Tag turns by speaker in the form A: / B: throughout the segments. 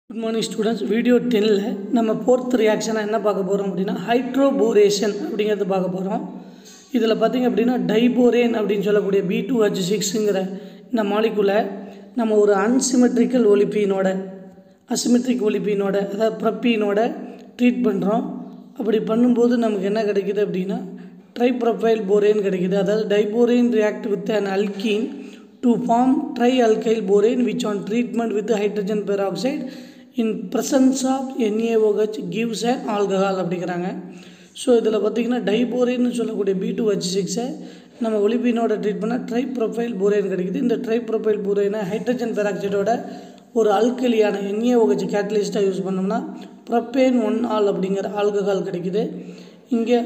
A: good morning students video டென்னில் நம்ம fourth ரியாக்ஷனாக என்ன பார்க்க போகிறோம் அப்படின்னா ஹைட்ரோபோரேஷன் அப்படிங்கிறது பார்க்க போகிறோம் இதில் பார்த்திங்க அப்படின்னா டைபோரேன் அப்படின்னு சொல்லக்கூடிய பி டூ ஹச் சிக்ஸுங்கிற இந்த மாலிகுலை நம்ம ஒரு அன்சிமெட்ரிக்கல் ஒலிப்பீனோட அசிமெட்ரிக் ஒலிப்பீனோட அதாவது ப்ரப்பீனோட ட்ரீட் பண்ணுறோம் அப்படி பண்ணும்போது நமக்கு என்ன கிடைக்குது அப்படின்னா ட்ரைப்ரொஃபைல் போரேன் கிடைக்குது அதாவது diborane react with an alkene to form tri alkyl borane which on treatment with hydrogen peroxide in presence of NaOH gives and alcohol அப்படிங்கிறாங்க ஸோ இதில் பார்த்திங்கன்னா டைபோரேன்னு சொல்லக்கூடிய பி டூ ஹெச் சிக்ஸை நம்ம ஒலிபீனோட ட்ரீட் பண்ணால் ட்ரை ப்ரொஃபைல் போரேன் கிடைக்குது இந்த ட்ரை ப்ரொஃபைல் போரேனை ஹைட்ரஜன் பெராக்சைடோட ஒரு அல்கலியான என்ஏஓஹெச் கேட்டலிஸ்ட்டாக யூஸ் பண்ணோம்னா ப்ரொப்பேன் ஒன் ஆல் அப்படிங்கிற ஆல்கஹால் கிடைக்குது இங்கே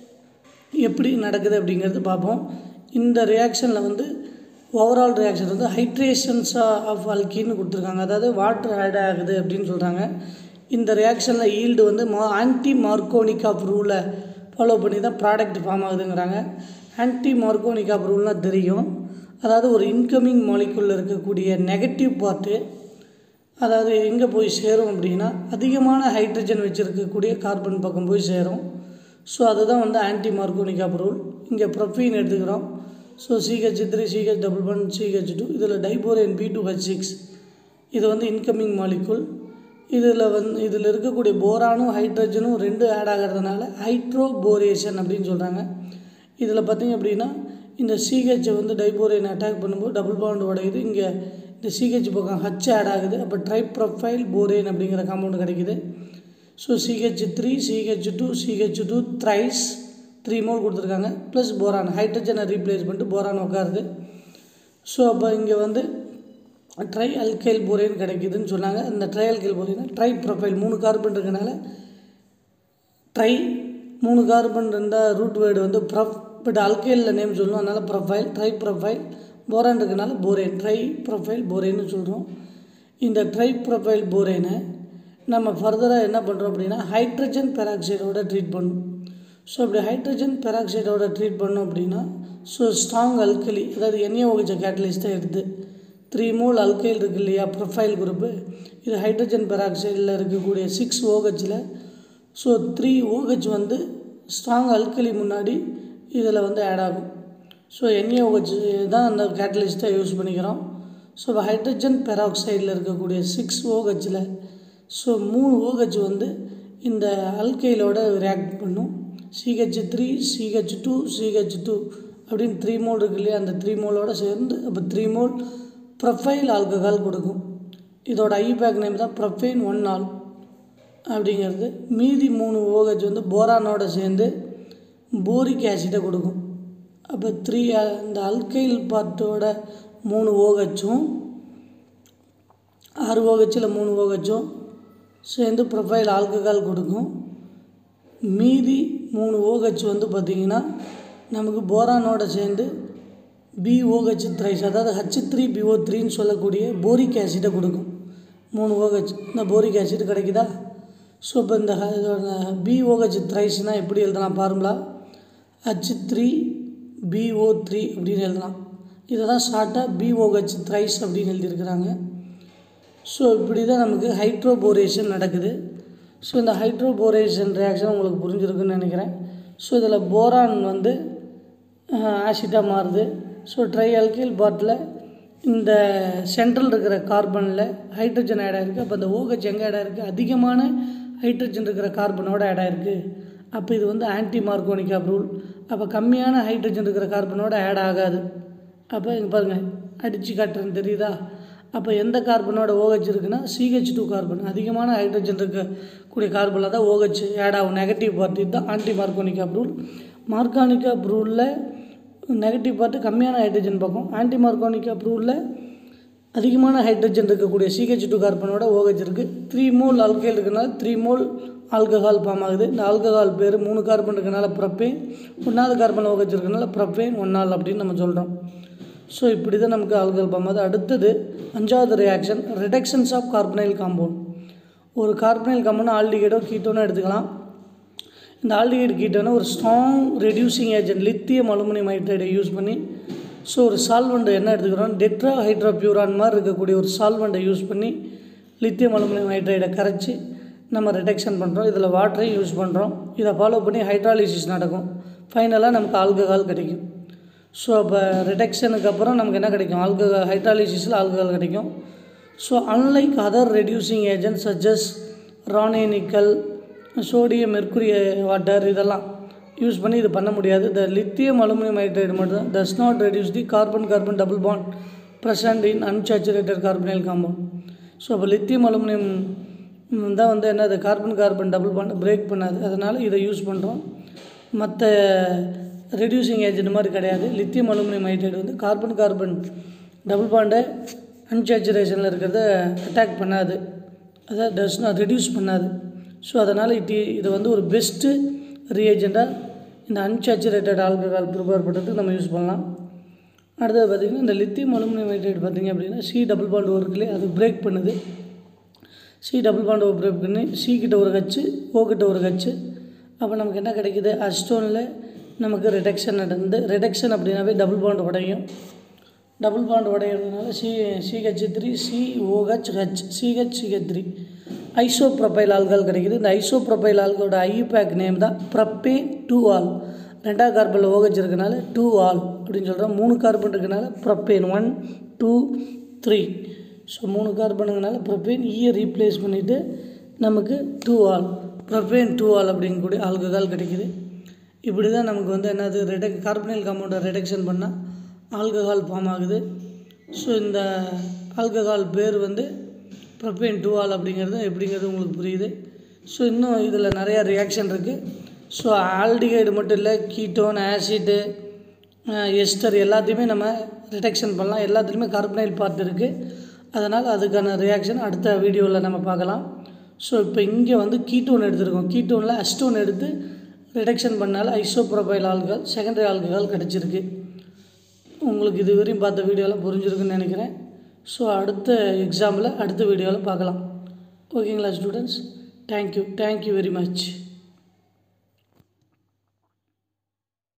A: எப்படி நடக்குது அப்படிங்கிறது பார்ப்போம் இந்த ரியாக்ஷனில் வந்து ஓவரால் ரியாக்ஷன் வந்து ஹைட்ரேஷன்ஸா ஆஃப் அல்கின்னு கொடுத்துருக்காங்க அதாவது வாட்டர் ஆட் ஆகுது அப்படின்னு சொல்கிறாங்க இந்த ரியாக்ஷனில் ஈல்டு வந்து மா ஆன்டி மார்க்கோனிக் ஆஃப் ரூலை ஃபாலோ பண்ணி தான் ப்ராடக்ட் ஃபார்ம் ஆகுதுங்கிறாங்க ஆன்டி மார்க்கோனிக் ஆஃப் ரூல்னால் தெரியும் அதாவது ஒரு இன்கமிங் மாலிகுலில் இருக்கக்கூடிய நெகட்டிவ் பார்ட்டு அதாவது எங்கே போய் சேரும் அப்படின்னா அதிகமான ஹைட்ரஜன் வச்சுருக்கக்கூடிய கார்பன் பக்கம் போய் சேரும் ஸோ அதுதான் வந்து ஆன்டி மார்க்கோனிக் ஆஃப் ரூல் இங்கே ப்ரொஃபீன் எடுத்துக்கிறோம் so CH three CH double one CH two இதில் diborane B two H six இது வந்து இன்கமிங் மாலிகுல் இதில் வந்து இதில் இருக்கக்கூடிய போரானும் ஹைட்ரஜனும் ரெண்டு ஆட் ஆகிறதுனால ஹைட்ரோபோரேஷன் அப்படின்னு சொல்கிறாங்க இதில் பார்த்திங்க அப்படின்னா இந்த சிஹெச்சை வந்து டைபோரேன் அட்டாக் பண்ணும்போது டபுள் பாண்ட் உடையுது இங்கே இந்த சிஹெச் பக்கம் ஹச் ஆட் ஆகுது அப்போ ட்ரைப்ரொஃபைல் போரேன் அப்படிங்கிற காம்பவுண்ட் கிடைக்குது so CH three CH two CH two thrice three mole கொடுத்துருக்காங்க ப்ளஸ் போரான் ஹைட்ரஜனை ரீப்ளேஸ் பண்ணிட்டு போரான் உட்காருது ஸோ அப்போ இங்கே வந்து ட்ரை அல்கைல் போரேன் கிடைக்குதுன்னு சொன்னாங்க அந்த tri alkyl borane tri propyl மூணு கார்பன் இருக்கனால ட்ரை மூணு கார்பன் இருந்தால் ரூட் வேர்டு வந்து ப்ரஃப் பட் அல்கைலில் நேம் சொல்லணும் அதனால் ப்ரொஃபைல் ட்ரை ப்ரொஃபைல் போரான் இருக்கனால போரேன் ட்ரை ப்ரொஃபைல் போரேன்னு சொல்கிறோம் இந்த ட்ரை ப்ரொஃபைல் போரேனை நம்ம ஃபர்தராக என்ன பண்ணுறோம் அப்படின்னா ஹைட்ரஜன் பெராக்சைடோட ட்ரீட் பண்ணணும் ஸோ அப்படி ஹைட்ரஜன் பெராக்சைடோட ட்ரீட் பண்ணோம் அப்படின்னா ஸோ ஸ்ட்ராங் அல்கலி அதாவது எண்ணெய் ஓகச்ச கேட்டலிஸ்ட்டாக எடுத்து த்ரீ மோல் அல்கைல் இருக்கு இல்லையா ப்ரொஃபைல் குரூப்பு இது ஹைட்ரஜன் பெராக்சைடில் இருக்கக்கூடிய சிக்ஸ் ஓஹெச்சில் ஸோ த்ரீ ஓஹெச் வந்து ஸ்ட்ராங் அல்கலி முன்னாடி இதில் வந்து ஆட் ஆகும் ஸோ எண்ணெய் ஓஹெச் தான் அந்த கேட்டலிஸ்ட்டாக யூஸ் பண்ணிக்கிறோம் ஸோ இப்போ ஹைட்ரஜன் பெராக்சைடில் இருக்கக்கூடிய சிக்ஸ் ஓஹெச்சில் ஸோ மூணு ஓஹெச் வந்து இந்த அல்கைலோட ரியாக்ட் பண்ணும் CH three CH two CH two அப்படின்னு த்ரீ மோல் இருக்கு இல்லையா அந்த த்ரீ மோலோட சேர்ந்து அப்போ த்ரீ மோல் ப்ரொஃபைல் ஆல்கஹால் கொடுக்கும் இதோட ஐபேக் நேம் தான் ப்ரொஃபைன் ஒன் ஆல் அப்படிங்கிறது மீதி மூணு ஓஹெச் வந்து போரானோட சேர்ந்து போரிக் ஆசிடை கொடுக்கும் அப்போ த்ரீ இந்த அல்கைல் பார்ட்டோட மூணு ஓஹெச்சும் ஆறு ஓஹெச்சில் மூணு ஓஹெச்சும் சேர்ந்து ப்ரொஃபைல் ஆல்கஹால் கொடுக்கும் மீதி மூணு ஓஹெச் வந்து பார்த்திங்கன்னா நமக்கு போரானோட சேர்ந்து பிஓஹெச் த்ரைஸ் அதாவது ஹச் த்ரீ பிஓ த்ரீன்னு சொல்லக்கூடிய போரிக் ஆசிடை கொடுக்கும் மூணு ஓஹெச் இந்த போரிக் ஆசிட் கிடைக்குதா ஸோ இப்போ இந்த இதோட பிஓஹெச் த்ரைஸ்னால் எப்படி எழுதலாம் formula H three B O three அப்படின்னு எழுதலாம் இதை தான் ஷார்ட்டாக பிஓஹெச் த்ரைஸ் அப்படின்னு எழுதியிருக்கிறாங்க ஸோ இப்படி தான் நமக்கு ஹைட்ரோபோரேஷன் நடக்குது ஸோ இந்த ஹைட்ரோபோரேஷன் ரியாக்ஷன் உங்களுக்கு புரிஞ்சிருக்குன்னு நினைக்கிறேன் ஸோ இதில் போரான் வந்து ஆசிட்டாக மாறுது ஸோ ட்ரை அல்கைல் பாட்டில் இந்த சென்ட்ரல் இருக்கிற கார்பனில் ஹைட்ரஜன் ஆட் ஆகிருக்கு அப்போ அந்த ஓகச் எங்கே ஆட் ஆகிருக்கு அதிகமான ஹைட்ரஜன் இருக்கிற கார்பனோட ஆட் ஆகிருக்கு அப்போ இது வந்து ஆன்டி மார்க்கோனிக் ஆஃப் ரூல் அப்போ கம்மியான ஹைட்ரஜன் இருக்கிற கார்பனோட ஆட் ஆகாது அப்போ இங்கே பாருங்கள் அடித்து காட்டுறேன்னு தெரியுதா அப்போ எந்த கார்பனோட ஓஹெச் இருக்குன்னா சிஹெச் டூ கார்பன் அதிகமான ஹைட்ரஜன் இருக்கக்கூடிய கார்பனில் தான் ஓஹெச் ஆட் ஆகும் நெகட்டிவ் பார்ட் இதுதான் anti Markovnikov of rule Markovnikov of ரூலில் நெகட்டிவ் பார்ட்டு கம்மியான ஹைட்ரஜன் பக்கம் ஆன்டி மார்க்கானிக் ஆஃப் ரூலில் அதிகமான ஹைட்ரஜன் இருக்கக்கூடிய சிஹெச் டூ கார்பனோட ஓஹெச் இருக்குது த்ரீ மோல் ஆல்கைல் இருக்கனால த்ரீ மோல் ஆல்கஹால் ஃபார்ம் ஆகுது இந்த ஆல்கஹால் பேர் மூணு கார்பன் இருக்கனால ப்ரப்பேன் ஒன்றாவது கார்பன் ஓஹெச் இருக்கனால ப்ரப்பேன் ஒன்றால் அப்படின்னு நம்ம சொல்கிறோம் ஸோ இப்படி தான் நமக்கு ஆல்கஹால் ஃபார்ம் ஆகுது அடுத்தது அஞ்சாவது reaction reductions of carbonyl compound ஒரு கார்பனைல் காம்பவுண்ட் ஆல்டிகேடோ கீட்டோனோ எடுத்துக்கலாம் இந்த ஆல்டிகேட் கீட்டோனை ஒரு strong reducing agent lithium aluminium ஹைட்ரைடை யூஸ் பண்ணி ஸோ ஒரு சால்வெண்ட்டை என்ன எடுத்துக்கிறோம் டெட்ரா ஹைட்ரோபியூரான் மாதிரி இருக்கக்கூடிய ஒரு சால்வெண்ட்டை யூஸ் பண்ணி லித்தியம் அலுமினியம் ஹைட்ரைடை கரைச்சி நம்ம ரிடக்ஷன் பண்ணுறோம் இதில் வாட்டரையும் யூஸ் பண்ணுறோம் இதை ஃபாலோ பண்ணி ஹைட்ராலிசிஸ் நடக்கும் ஃபைனலாக நமக்கு ஆல்கஹால் கிடைக்கும் ஸோ அப்போ ரிடக்ஷனுக்கு அப்புறம் நமக்கு என்ன கிடைக்கும் ஆல்கஹால் ஹைட்ராலிசிஸில் ஆல்கஹால் கிடைக்கும் so unlike other reducing agent such as Raney nickel sodium mercury water இதெல்லாம் யூஸ் பண்ணி இது பண்ண முடியாது த லித்தியம் அலுமினியம் ஹைட்ரைடு மட்டும் தான் does not reduce the carbon carbon double bond present in unsaturated carbonyl compound so அப்போ லித்தியம் அலுமினியம் தான் வந்து என்னது carbon carbon double bond break பண்ணாது அதனால் இதை யூஸ் பண்ணுறோம் மற்ற ரெடியூசிங் ஏஜென்ட் மாதிரி கிடையாது லித்தியம் அலுமினியம் ஹைட்ரைடு வந்து கார்பன் கார்பன் டபுள் பாண்டை அன்சாச்சுரேஷனில் இருக்கிறத அட்டாக் பண்ணாது அதை டஸ் நாட் ரெடியூஸ் பண்ணாது ஸோ அதனால் இட் இது வந்து ஒரு பெஸ்ட்டு ரியேஜெண்ட்டாக இந்த அன்சாச்சுரேட்டட் ஆல்கஹால் ப்ரிப்பேர் பண்ணுறதுக்கு நம்ம யூஸ் பண்ணலாம் அடுத்தது பார்த்திங்கன்னா இந்த லித்தியம் அலுமினியம் ஹைட்ரைடு பார்த்திங்க அப்படின்னா சி டபுள் பாண்ட் ஒர்க்லேயே அது பிரேக் பண்ணுது சி டபுள் பாண்ட் பிரேக் பண்ணி சி கிட்ட ஒரு கச்சு ஓ கிட்ட ஒரு கச்சு அப்போ நமக்கு என்ன கிடைக்குது அஸ்டோனில் நமக்கு ரிடக்ஷன் நடந்து ரிடக்ஷன் அப்படின்னாவே டபுள் பாண்ட் உடையும் டபுள் பாண்ட் உடையிறதுனால C CH three C OH H CH CH three iso propyl alcohol கிடைக்குது இந்த ஐசோ ப்ரொபைல் ஆல்கோட ஐபேக் நேம் தான் ப்ரப்பே டூ ஆல் ரெண்டாவது கார்பனில் ஓஹெச் இருக்கனால டூ ஆல் அப்படின்னு சொல்கிறோம் மூணு கார்பன் இருக்கனால propane one two three so மூணு கார்பனுங்கனால ப்ரொப்பேன் ஈயை ரீப்ளேஸ் பண்ணிவிட்டு நமக்கு two ol propane two ol அப்படிங்கக்கூடிய ஆல்கஹால் கிடைக்குது இப்படி தான் நமக்கு வந்து என்னது ரிடக் கார்பனைல் காம்பவுண்டை ரிடக்ஷன் பண்ணால் ஆல்கஹால் ஃபார்ம் ஆகுது ஸோ இந்த ஆல்கஹால் பேர் வந்து ப்ரொப்பேன் டூ ஆல் அப்படிங்கிறது எப்படிங்கிறது உங்களுக்கு புரியுது ஸோ இன்னும் இதில் நிறையா ரியாக்ஷன் இருக்குது ஸோ ஆல்டிகைடு மட்டும் இல்லை கீட்டோன் ஆசிட்டு எஸ்டர் எல்லாத்தையுமே நம்ம ரிடக்ஷன் பண்ணலாம் எல்லாத்துலேயுமே கார்பனைல் பார்ட் இருக்குது அதனால் அதுக்கான ரியாக்ஷன் அடுத்த வீடியோவில் நம்ம பார்க்கலாம் ஸோ இப்போ இங்கே வந்து கீட்டோன் எடுத்திருக்கோம் கீட்டோனில் அஸ்டோன் எடுத்து ரிடக்ஷன் பண்ணால் ஐசோப்ரோபைல் ஆல்கஹால் செகண்டரி ஆல்கஹால் கிடச்சிருக்கு உங்களுக்கு இது வரையும் பார்த்த வீடியோலாம் புரிஞ்சிருக்குன்னு நினைக்கிறேன் ஸோ அடுத்த எக்ஸாமில் அடுத்த வீடியோவில் பார்க்கலாம் ஓகேங்களா students thank you thank you very much